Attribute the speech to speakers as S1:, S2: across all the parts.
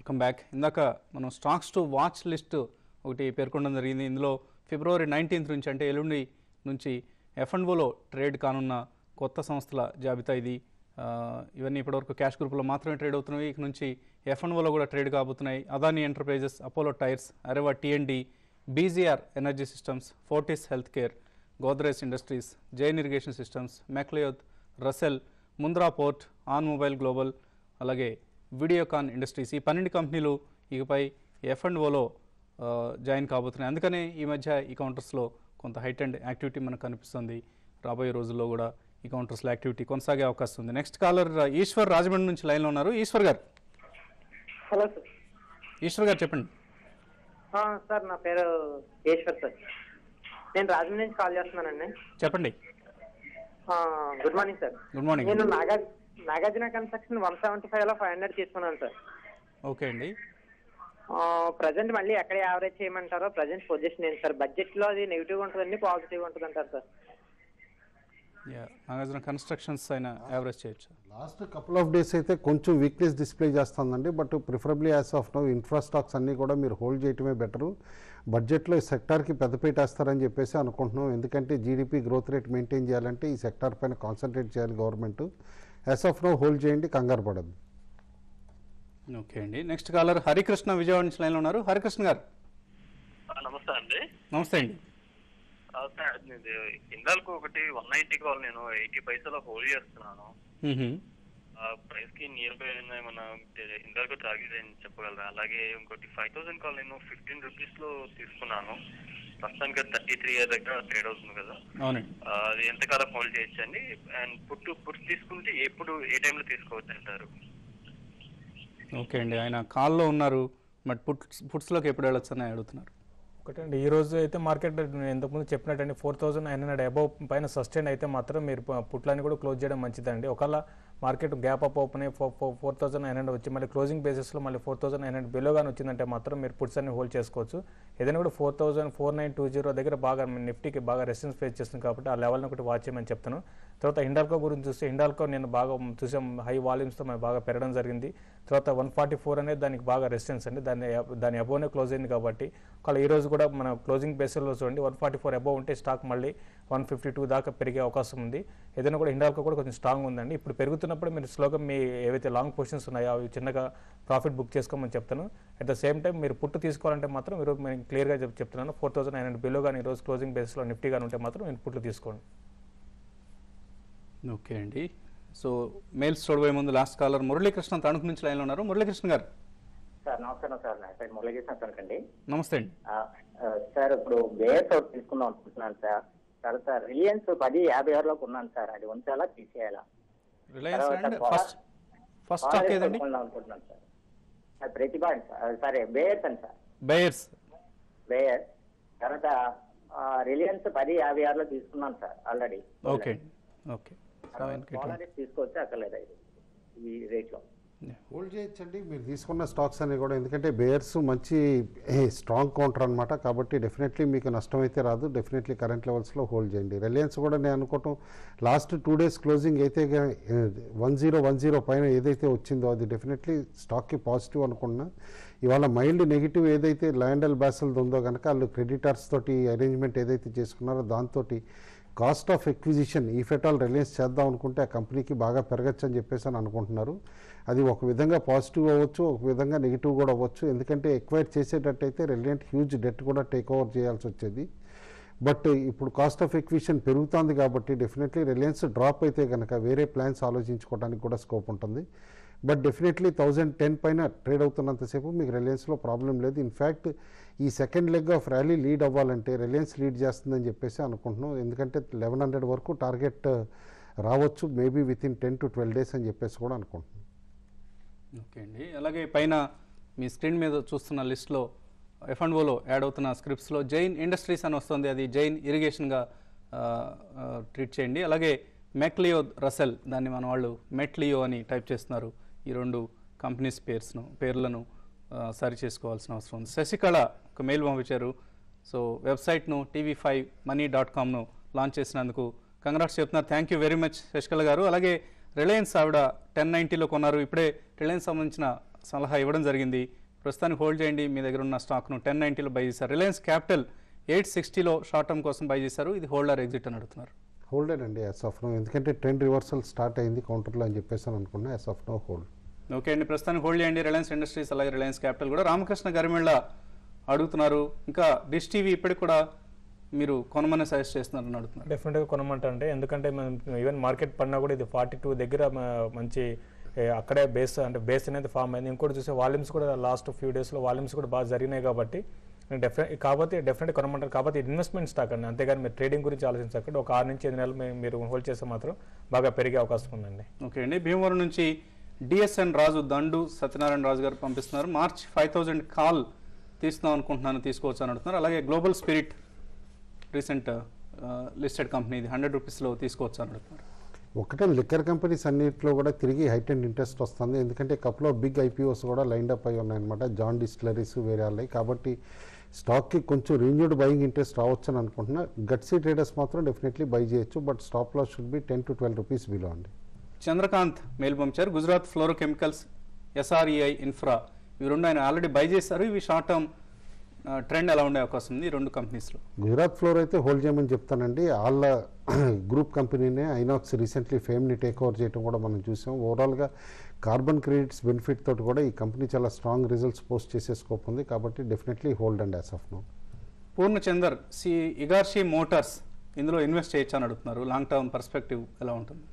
S1: Welcome back ఇందాక మనం stocks to watch list ఒకటి పేర్కొనడం జరిగింది ఇందులో ఫిబ్రవరి నైన్టీన్త్ నుంచి అంటే ఎల్లుండి నుంచి ఎఫ్ అండ్ ఓలో ట్రేడ్ కానున్న కొత్త సంస్థల జాబితా ఇది ఆ, ఇవన్నీ ఇప్పటివరకు క్యాష్ గ్రూప్లో మాత్రమే ట్రేడ్ అవుతున్నాయి ఇక నుంచి ఎఫ్ అండ్ ఓలో కూడా ట్రేడ్ కాబోతున్నాయి Adani enterprises Apollo tyres Areva TND BGR energy systems Fortis health care Godrej industries Jain irrigation systems McLeod Russel Mundra port on mobile global అలాగే వీడియోకాన్ ఇండస్ట్రీస్ ఈ పన్నెండు కంపెనీలు ఇకపై ఎఫ్ అండ్ ఓలో జాయిన్ కాబోతున్నాయి అందుకనే ఈ మధ్య ఈ కౌంటర్స్లో కొంత హైట్ అండ్ యాక్టివిటీ మనకు కనిపిస్తుంది రాబోయే రోజుల్లో కూడా ఈ కౌంటర్స్లో యాక్టివిటీ కొనసాగే అవకాశం ఉంది నెక్స్ట్ కాలర్ ఈశ్వర్ రాజమండ్రి నుంచి లైన్లో ఉన్నారు ఈశ్వర్ గారు
S2: హలో సార్
S1: ఈశ్వర్ గారు చెప్పండి
S2: ఆ, సార్ నా పేరు ఈశ్వర్ సార్ నేను రాజమండ్రి నుంచి కాల్ చేస్తున్నానండి
S1: చెప్పండి
S2: ఆ, good morning sir
S1: good morning
S2: నేను Naga Nagarjuna construction one seventy five లో ఫైవ్ హండ్రెడ్ తీసుకున్నాను సార్
S1: ఓకే అండి
S2: ప్రజెంట్ మళ్ళీ ఎక్కడ యావరేజ్ చేయమంటారో ప్రజెంట్ పొజిషన్ ఏంటి సార్ బడ్జెట్ లో అది నెగిటివ్ ఉంటుందండి పాజిటివ్ ఉంటుంది అంటారు సార్
S1: యా నాగార్జున కన్స్ట్రక్షన్స్ అయిన యావరేజ్ చేయొచ్చు
S3: లాస్ట్ కపుల్ ఆఫ్ డేస్ అయితే కొంచెం వీక్నెస్ డిస్ప్లే చేస్తుందండి but preferably as of now infra stocks అన్నీ కూడా మీరు హోల్డ్ చేయటమే బెటరు బడ్జెట్లో ఈ సెక్టార్కి పెద్దపీట వేస్తారని చెప్పేసి అనుకుంటున్నాం ఎందుకంటే జీడిపి గ్రోత్ రేట్ మెయింటైన్ చేయాలంటే ఈ సెక్టార్ పైన కాన్సన్ట్రేట్ చేయాలి government as of now hold చేయండి కంగారు పడదు
S1: ఓకే అండి నెక్స్ట్ కాలర్ హరికృష్ణ విజయవాడ నుంచి లైన్లో ఉన్నారు హరికృష్ణ గారు
S4: ఆ, నమస్తే అండి
S1: నమస్తే అండి
S4: ఆ, సార్ ఇది ఇందాలకు ఒకటి వన్ నైన్టీ కాల్ నేను ఎయిటీ పైసలో హోల్డ్ చేస్తున్నాను
S1: మ్మ్హమ్.
S4: ఆ ప్రైస్ కి నియర్ బై ఏమైనా ఇందాక టార్గెట్ అని చెప్పగలరా అలాగే ఇంకోటి ఫైవ్ థౌసండ్ కాల్ నేను ఫిఫ్టీన్ రూపీస్ లో తీసుకున్నాను ప్రస్తుతానికి థర్టీ త్రీ ఇయర్ దగ్గర ట్రేడ్ అవుతుంది కదా
S1: అవునండి
S4: ఆ, అది ఎంతకాలం హోల్డ్ చేయొచ్చండి అండ్ పుట్టు పుట్టు తీసుకుంటే ఎప్పుడు ఏ టైంలో తీసుకోవచ్చు అంటారు
S1: ఓకే అండి ఆయన కాల్లో ఉన్నారు బట్ పుట్స్ పుట్స్లోకి ఎప్పుడు వెళ్ళొచ్చు అని అడుగుతున్నారు
S5: ఒకటండి ఈ రోజు అయితే మార్కెట్ నేను ఇంతకుముందు చెప్పినట్టండి four thousand nine hundred above పైన సస్టైన్ అయితే మాత్రం మీరు పు- పుట్లని కూడా క్లోజ్ చేయడం మంచిదండి ఒకవేళ మార్కెట్ గ్యాప్ అప్ ఓపెన్ అయ్యి four four four thousand nine hundred వచ్చి మళ్ళీ క్లోజింగ్ బేసిస్లో మళ్ళీ ఫోర్ థౌసండ్ నైన్ హండ్రెడ్ బిలోగానే వచ్చిందంటే మాత్రం మీరు పుట్స్ అన్ని హోల్డ్ చేసుకోవచ్చు ఏదైనా కూడా four thousand four nine two zero దగ్గర బాగా నిఫ్టీకి బాగా రెసిస్టెన్స్ ఫేస్ చేస్తుంది కాబట్టి ఆ లెవెల్ని ఒకటి వాచ్ చేయమని చెప్తాను తర్వాత హిండాల్కో గురించి చూస్తే హిండాల్కో నేను బాగా చూసాం హై వాల్యూమ్స్తో మనకి బాగా పెరగడం జరిగింది తర్వాత వన్ ఫార్టీ ఫోర్ అనేది దానికి బాగా రెసిస్టెన్స్ అండి దాని దాని అబోనే క్లోజ్ అయింది కాబట్టి ఒకవేళ ఈ రోజు కూడా మన క్లోజింగ్ బేసిస్లో చూడండి వన్ ఫార్టీ ఫోర్ అబోవ్ ఉంటే స్టాక్ మళ్ళీ వన్ ఫిఫ్టీ టూ దాకా పెరిగే అవకాశం ఉంది ఏదైనా కూడా హిండాల్కో కూడా కొంచెం స్ట్రాంగ్ ఉందండి ఇప్పుడు పెరుగుతున్నప్పుడు మీరు స్లోగా మీ ఏవైతే లాంగ్ పొజిషన్స్ ఉన్నాయో అవి చిన్నగా ప్రాఫిట్ బుక్ చేసుకోమని చెప్తాను అట్ ద సేమ్ టైం మీరు పుట్టు తీసుకోవాలంటే మాత్రం ఈరోజు నేను క్లియర్గా చెప్ చెప్తున్నాను four thousand nine hundred below కానీ ఈరోజు క్లోజింగ్ బేస్లో నిఫ్టీ కానీ ఉంటే మాత్రం మీరు పుట్లు తీసుకోండి
S1: ఓకే అండి సో మెయిల్స్ చూడబోయే ముందు లాస్ట్ కాలర్ మురళీకృష్ణ తణుకు నుంచి లైన్లో ఉన్నారు మురళీకృష్ణ గారు
S6: సార్ నమస్కారం సార్ నా పేరు మురళీకృష్ణ తనకండి
S1: నమస్తే అండి
S6: ఆ, ఆ, సార్ ఇప్పుడు వేర్స్ ఒకటి తీసుకుందాం అనుకుంటున్నాను సార్ తర్వాత రిలయన్స్ పది యాభై ఆరులోకి ఉన్నాను సార్ అది ఉంచాలా తీసేయాలా
S1: రిలయన్స్
S6: తర్వాత
S1: అండ్
S6: పోలా-
S1: ఫస్ట్ ఫస్ట్ స్టాక్
S6: పోలారిస్
S1: ఏదండి
S6: కొనుక్కుందాం అనుకుంటున్నాను సార్ సార్ ప్రతిభ అండి సార్ సరే బేయర్స్ అండి సార్
S1: బయర్స్
S6: బేయర్ తర్వాత ఆ, రిలయన్స్ పది యాభై ఆరులో తీసుకున్నాను sir already
S1: okay okay so ఆయనకి ఎటువంటి-
S6: పోలారిస్ తీసుకోవచ్చు అక్కర్లేదు ఇది ఈ రేట్లో
S3: హోల్డ్ చేయొచ్చండి మీరు తీసుకున్న స్టాక్స్ అన్ని కూడా ఎందుకంటే బేయర్స్ మంచి స్ట్రాంగ్ కౌంటర్ అనమాట కాబట్టి డెఫినెట్లీ మీకు నష్టం అయితే రాదు డెఫినెట్లీ కరెంట్ లెవెల్స్లో హోల్డ్ చేయండి రిలయన్స్ కూడా నేను అనుకోవటం లాస్ట్ టూ డేస్ క్లోజింగ్ అయితే వన్ జీరో వన్ జీరో పైన ఏదైతే వచ్చిందో అది డెఫినెట్లీ స్టాక్కి పాజిటివ్ అనుకున్నా ఇవాళ మైల్డ్ నెగిటివ్ ఏదైతే ల్యాండ్ అండ్ బ్యాసల్ ఉందో కనుక వాళ్ళు క్రెడిటర్స్ తోటి అరేంజ్మెంట్ ఏదైతే చేసుకున్నారో దాంతో కాస్ట్ ఆఫ్ ఎక్విజిషన్ ఈ ఫెటాల్ రిలయన్స్ చేద్దాం అనుకుంటే ఆ కంపెనీకి బాగా పెరగచ్చు అని చెప్పేసి అని అనుకుంటున్నారు అది ఒక విధంగా పాజిటివ్ అవ్వచ్చు ఒక విధంగా నెగిటివ్ కూడా అవ్వచ్చు ఎందుకంటే ఎక్వైర్ చేసేటట్టయితే రిలయంట్ హ్యూజ్ డెట్ కూడా టేక్ ఓవర్ చేయాల్సి వచ్చేది బట్ ఇప్పుడు కాస్ట్ ఆఫ్ ఎక్విషన్ పెరుగుతుంది కాబట్టి డెఫినెట్లీ రిలయన్స్ డ్రాప్ అయితే కనుక వేరే ప్లాన్స్ ఆలోచించుకోవడానికి కూడా స్కోప్ ఉంటుంది బట్ డెఫినెట్లీ థౌజండ్ టెన్ పైన ట్రేడ్ అవుతున్నంతసేపు మీకు రిలయన్స్లో ప్రాబ్లం లేదు ఇన్ఫ్యాక్ట్ ఈ second leg of rally lead అవ్వాలంటే రిలయన్స్ లీడ్ చేస్తుందని చెప్పేసి అనుకుంటున్నాం ఎందుకంటే లెవెన్ హండ్రెడ్ వరకు టార్గెట్ రావచ్చు maybe within ten to twelve days అని చెప్పేసి కూడా అనుకుంటున్నాం
S1: ఓకే అండి అలాగే పైన మీ స్క్రీన్ మీద చూస్తున్న లిస్ట్లో ఎఫ్ అండ్ ఓలో యాడ్ అవుతున్న స్క్రిప్ట్స్లో జైన్ ఇండస్ట్రీస్ అని వస్తుంది అది జైన్ ఇరిగేషన్గా ట్రీట్ చేయండి అలాగే మెక్లియో రసెల్ దాన్ని మన వాళ్ళు మెట్లియో అని టైప్ చేస్తున్నారు ఈ రెండు కంపెనీస్ పేర్స్ను పేర్లను ఆ, సరి చేసుకోవాల్సిన అవసరం ఉంది శశికళ ఒక మెయిల్ పంపించారు సో వెబ్సైట్ను టీవీ ఫైవ్ మనీ డాట్ కామ్ను లాంచ్ చేసినందుకు కంగ్రాట్స్ చెప్తున్నారు thank you very much Sasikala గారు అలాగే రిలయన్స్ ఆవిడ టెన్ నైంటీలో కొన్నారు ఇప్పుడే రిలయన్స్ సంబంధించిన సలహా ఇవ్వడం జరిగింది ప్రస్తుతానికి హోల్డ్ చేయండి మీ దగ్గర ఉన్న స్టాక్ను టెన్ నైంటీలో బై చేశారు రిలయన్స్ క్యాపిటల్ ఎయిట్ సిక్స్టీలో షార్ట్ టర్మ్ కోసం బై చేశారు ఇది హోల్డర్ ఎగ్జిట్ అని అడుగుతున్నారు
S3: హోల్డెడ్ అండి యాజ్ ఆఫ్ నో ఎందుకంటే ట్రెండ్ రివర్సల్ స్టార్ట్ అయింది కౌంటర్లో అని చెప్పేసి అని అనుకున్నా as of now hold
S1: okay అండి ప్రస్తుతానికి హోల్డ్ చేయండి రిలయన్స్ ఇండస్ట్రీస్ అలాగే రిలయన్స్ క్యాపిటల్ కూడా రామకృష్ణ గరిమెళ్ళ అడుగుతున్నారు ఇంకా డిష్ టీవీ ఇప్పటికి కూడా మీరు కొనమని సజెస్ట్ చేస్తున్నారని అడుగుతున్నారు
S5: డెఫినెట్గా కొనమంటారంటే ఎందుకంటే మనం ఈవెన్ మార్కెట్ పడినా కూడా ఇది ఫార్టీ టూ దగ్గర మ- మంచి ఏ, అక్కడే బేస్ అంటే బేస్ అనేది ఫామ్ అయింది ఇంకోటి చూస్తే వాల్యూమ్స్ కూడా లాస్ట్ ఫ్యూ డేస్లో వాల్యూమ్స్ కూడా బాగా జరిగినాయి కాబట్టి డెఫినెట్ కాబట్టి డెఫినెట్ కొనమంటారు కాబట్టి ఇన్వెస్ట్మెంట్ స్టాక్ అండి అంతేగాని మీరు ట్రేడింగ్ గురించి ఆలోచించకండి ఒక ఆరు నుంచి ఎనిమిది నెలలు మీ- మీరు హోల్డ్ చేస్తే మాత్రం బాగా పెరిగే అవకాశం ఉందండి
S1: ఓకే అండి భీమవరం నుంచి డిఎస్ఎన్ రాజు దండు సత్యనారాయణ రాజు గారు పంపిస్తున్నారు మార్చ్ ఫైవ్ థౌజండ్ కాల్ తీస్తున్నాం అనుకుంటున్నాను తీసుకోవచ్చు అని అడుగుతున్నారు అలాగే Global Spirit recent listed company ఇది హండ్రెడ్ రూపీస్లో తీసుకోవచ్చు అని అడుగుతున్నారు
S3: ఒకటే లిక్కర్ కంపెనీస్ అన్నింటిలో కూడా తిరిగి హైట్ అండ్ ఇంట్రెస్ట్ వస్తుంది ఎందుకంటే కప్లో బిగ్ ఐపీఓస్ కూడా లైన్డ్ అప్ అయి ఉన్నాయన్నమాట జాన్ డిస్టిలరీస్ వేరే వాళ్ళవి కాబట్టి స్టాక్కి కొంచెం రీన్యూడ్ బయింగ్ ఇంట్రెస్ట్ రావచ్చు అని అనుకుంటున్నా గట్సీ ట్రేడర్స్ మాత్రం డెఫినెట్లీ బై చేయొచ్చు but stop loss should be ten to twelve rupees below అండి
S1: చంద్రకాంత్ మెయిల్ పంపించారు Gujarat Fluorochemicals SREI Infra ఇవి రెండు ఆయన ఆల్రెడీ బై చేశారు ఇవి షార్ట్ టర్మ్ ట్రెండ్ ఎలా ఉండే అవకాశం ఉంది ఈ రెండు కంపెనీస్లో
S3: గుజరాత్ ఫ్లోర్ అయితే హోల్డ్ చేయమని చెప్తానండి వాళ్ళ గ్రూప్ కంపెనీనే ఐనాక్స్ రీసెంట్లీ ఫేమ్ని టేక్ ఓవర్ చేయడం కూడా మనం చూసాం ఓవరాల్గా కార్బన్ క్రెడిట్స్ బెనిఫిట్ తోటి కూడా ఈ కంపెనీ చాలా స్ట్రాంగ్ రిజల్ట్స్ పోస్ట్ చేసే స్కోప్ ఉంది కాబట్టి definitely hold and as of now
S1: Purnachander C Igarashi Motors ఇందులో ఇన్వెస్ట్ చేయొచ్చు అని అడుగుతున్నారు లాంగ్ టర్మ్ పర్స్పెక్టివ్ ఎలా ఉంటుంది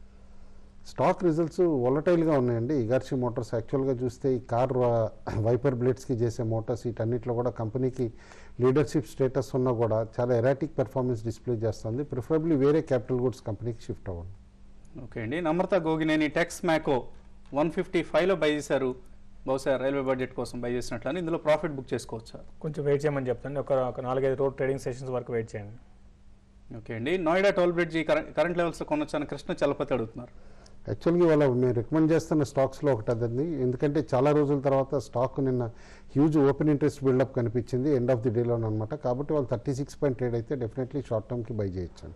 S3: స్టాక్ రిజల్ట్స్ వొలటైల్గా ఉన్నాయండి ఇగార్షి మోటార్స్ యాక్చువల్గా చూస్తే ఈ కార్ వైపర్ బ్లేడ్స్కి చేసే మోటార్స్ వీటన్నిటిలో కూడా కంపెనీకి లీడర్షిప్ స్టేటస్ ఉన్నా కూడా చాలా ఎరాటిక్ పెర్ఫార్మెన్స్ డిస్ప్లే చేస్తుంది ప్రిఫరబ్లీ వేరే క్యాపిటల్ గుడ్స్ కంపెనీకి షిఫ్ట్ అవ్వండి
S1: ఓకే అండి Namrata Gogineni Texmaco one fifty ఫైవ్లో బై చేశారు బహుశా రైల్వే బడ్జెట్ కోసం బై చేసినట్లని ఇందులో ప్రాఫిట్ బుక్ చేసుకోవచ్చా
S5: కొంచెం వెయిట్ చేయమని చెప్తాను ఒక ఒక నాలుగైదు రోడ్ ట్రేడింగ్ సెషన్స్ వరకు వెయిట్ చేయండి
S1: ఓకే అండి నోయిడా టోల్ బ్రిడ్జ్ ఈ కరెంట్ కరెంట్ లెవెల్స్లో కొనొచ్చని కృష్ణ చలపతి అడుగుతున్నారు
S3: యాక్చువల్గా ఇవాళ మేము రికమెండ్ చేస్తున్న స్టాక్స్లో ఒకటి అదండి ఎందుకంటే చాలా రోజుల తర్వాత స్టాక్ నిన్న హ్యూజ్ ఓపెన్ ఇంట్రెస్ట్ బిల్డప్ కనిపించింది ఎండ్ ఆఫ్ ది డేలో అనమాట కాబట్టి వాళ్ళు థర్టీ సిక్స్ పాయింట్ ట్రేడ్ అయితే డెఫినెట్లీ షార్ట్ టర్మ్కి బై చేయొచ్చు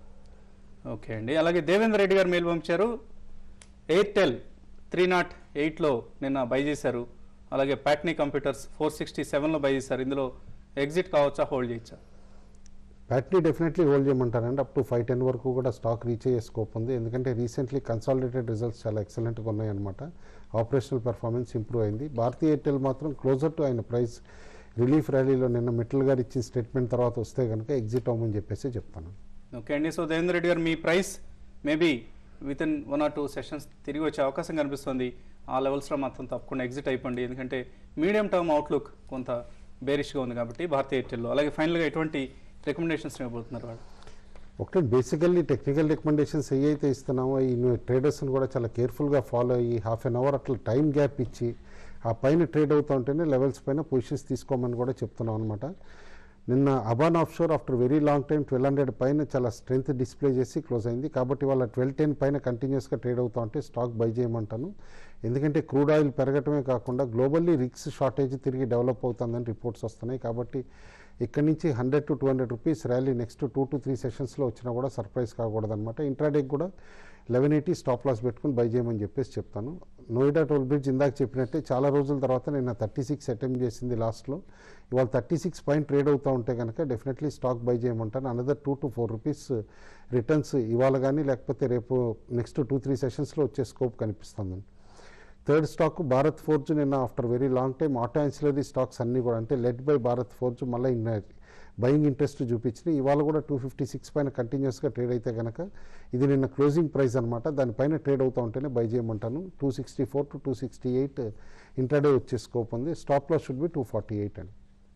S1: ఓకే అండి అలాగే దేవేంద్ర రెడ్డి గారు మెయిల్ పంపించారు ఎయిర్టెల్ త్రీ నాట్ ఎయిట్లో నిన్న బై చేశారు అలాగే ప్యాట్నీ కంప్యూటర్స్ ఫోర్ సిక్స్టీ సెవెన్లో బై చేశారు ఇందులో ఎగ్జిట్ కావచ్చా హోల్డ్ చేయొచ్చా
S3: ప్యాట్ని డెఫినెట్లీ హోల్డ్ చేయమంటారండి అప్ టు ఫైవ్ టెన్ వరకు కూడా స్టాక్ రీచ్ అయ్యే స్కోప్ ఉంది ఎందుకంటే రీసెంట్లీ కన్సాలిడేటెడ్ రిజల్ట్స్ చాలా ఎక్సలెంట్గా ఉన్నాయన్నమాట ఆపరేషనల్ పెర్ఫార్మెన్స్ ఇంప్రూవ్ అయింది భారతీయ ఎయిర్టెల్ మాత్రం క్లోజర్ టు ఆయన ప్రైస్ రిలీఫ్ ర్యాలీలో నిన్న మిట్టల్ గారు ఇచ్చిన స్టేట్మెంట్ తర్వాత వస్తే కనుక ఎగ్జిట్ అవ్వమని చెప్పేసి చెప్తాను
S1: ఓకే అండి సో దేవేంద్ర రెడ్డి గారు మీ price maybe within one or two sessions తిరిగి వచ్చే అవకాశం కనిపిస్తుంది ఆ లెవెల్స్లో మాత్రం తప్పకుండా ఎగ్జిట్ అయిపోండి ఎందుకంటే మీడియం టర్మ్ అవుట్లుక్ కొంత బేరిష్గా ఉంది కాబట్టి భారతీయ ఎయిర్టెల్లో అలాగే ఫైనల్గా ఎటువంటి రికమెండేషన్స్ ఇవ్వబోతున్నారు వాళ్ళు
S3: ఒకటే బేసికల్లీ టెక్నికల్ రికమెండేషన్స్ ఏ అయితే ఇస్తున్నామో ఈ ట్రేడర్స్ని కూడా చాలా కేర్ఫుల్గా ఫాలో అయ్యి హాఫ్ అన్ అవర్ అట్లా టైం గ్యాప్ ఇచ్చి ఆ పైన ట్రేడ్ అవుతూ ఉంటేనే లెవెల్స్ పైన పొజిషన్స్ తీసుకోమని కూడా చెప్తున్నాం అనమాట నిన్న Aban Offshore after very long time twelve hundred పైన చాలా స్ట్రెంత్ డిస్ప్లే చేసి క్లోజ్ అయింది కాబట్టి వాళ్ళ ట్వెల్వ్ టెన్ పైన కంటిన్యూస్గా ట్రేడ్ అవుతూ ఉంటే స్టాక్ బై చేయమంటాను ఎందుకంటే క్రూడ్ ఆయిల్ పెరగటమే కాకుండా గ్లోబల్లీ రిక్స్ షార్టేజ్ తిరిగి డెవలప్ అవుతుందని రిపోర్ట్స్ వస్తున్నాయి కాబట్టి ఇక్కడి నుంచి hundred to two hundred rupees rally next two to three సెషన్స్లో వచ్చినా కూడా సర్ప్రైజ్ కాకూడదన్నమాట ఇంట్రాడేకి కూడా లెవెన్ ఎయిటీ స్టాప్ లాస్ పెట్టుకుని బై చేయమని చెప్పేసి చెప్తాను నోయిడా టోల్ బ్రిడ్జ్ ఇందాక చెప్పినట్టే చాలా రోజుల తర్వాత నిన్న థర్టీ సిక్స్ అటెంప్ట్ చేసింది లాస్ట్లో ఇవాళ థర్టీ సిక్స్ పాయింట్ ట్రేడ్ అవుతూ ఉంటే కనుక డెఫినెట్లీ స్టాక్ బై చేయమంటాను another two to four rupees returns ఇవాళ కానీ లేకపోతే రేపు నెక్స్ట్ టూ త్రీ సెషన్స్లో వచ్చే స్కోప్ కనిపిస్తుంది థర్డ్ స్టాక్ భారత్ ఫోర్జ్ నిన్న after very long time auto ancillary stocks అన్నీ కూడా అంటే లెడ్ బై భారత్ ఫోర్జ్ మళ్ళీ ఇన్న బయింగ్ ఇంట్రెస్ట్ చూపించినాయి ఇవాళ కూడా టూ ఫిఫ్టీ సిక్స్ పైన కంటిన్యూస్గా ట్రేడ్ అయితే కనుక ఇది నిన్న క్లోజింగ్ ప్రైస్ అనమాట దానిపైన ట్రేడ్ అవుతూ ఉంటేనే బై చేయమంటాను two sixty four to two sixty eight intraday వచ్చే స్కోప్ ఉంది stop loss should be two forty eight అండి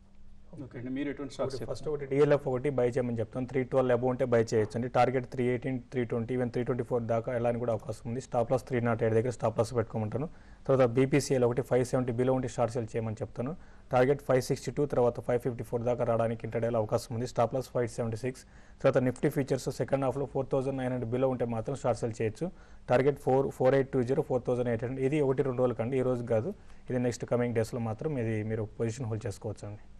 S1: ఓకే అండి మీరు ఎటువంటి స్టాక్స్
S5: ఫస్ట్ ఒకటి డిఎల్ఎఫ్ ఒకటి బై చేయమని చెప్తాను త్రీ ట్వెల్వ్ అబౌ ఉంటే బై చేయొచ్చు అండి target three eighteen three twenty even three twenty four దాకా వెళ్ళడానికి కూడా అవకాశం ఉంది stop loss three naught eight దగ్గర స్టాప్ లాస్ పెట్టుకోమంటాను తర్వాత బీపీసీఎల్ ఒకటి ఫైవ్ సెవెంటీ బిలో ఉంటే షార్ట్ సెల్ చేయమని చెప్తాను టార్గెట్ ఫైవ్ సిక్స్టీ టూ తర్వాత ఫైవ్ ఫిఫ్టీ ఫోర్ దాకా రావడానికి ఇంటర్డేలో అవకాశం ఉంది stop loss five seventy six తర్వాత నిఫ్టీ ఫీచర్స్ సెకండ్ హాఫ్లో four thousand nine hundred below ఉంటే మాత్రం షార్ట్ సెల్ చేయొచ్చు target four four eight two zero four thousand eight hundred ఇది ఒకటి రెండు రోజులు కండి ఈ రోజు కాదు ఇది నెక్స్ట్ కమింగ్ డేస్లో మాత్రం ఇది మీరు పొజిషన్ హోల్డ్ చేసుకోవచ్చు అండి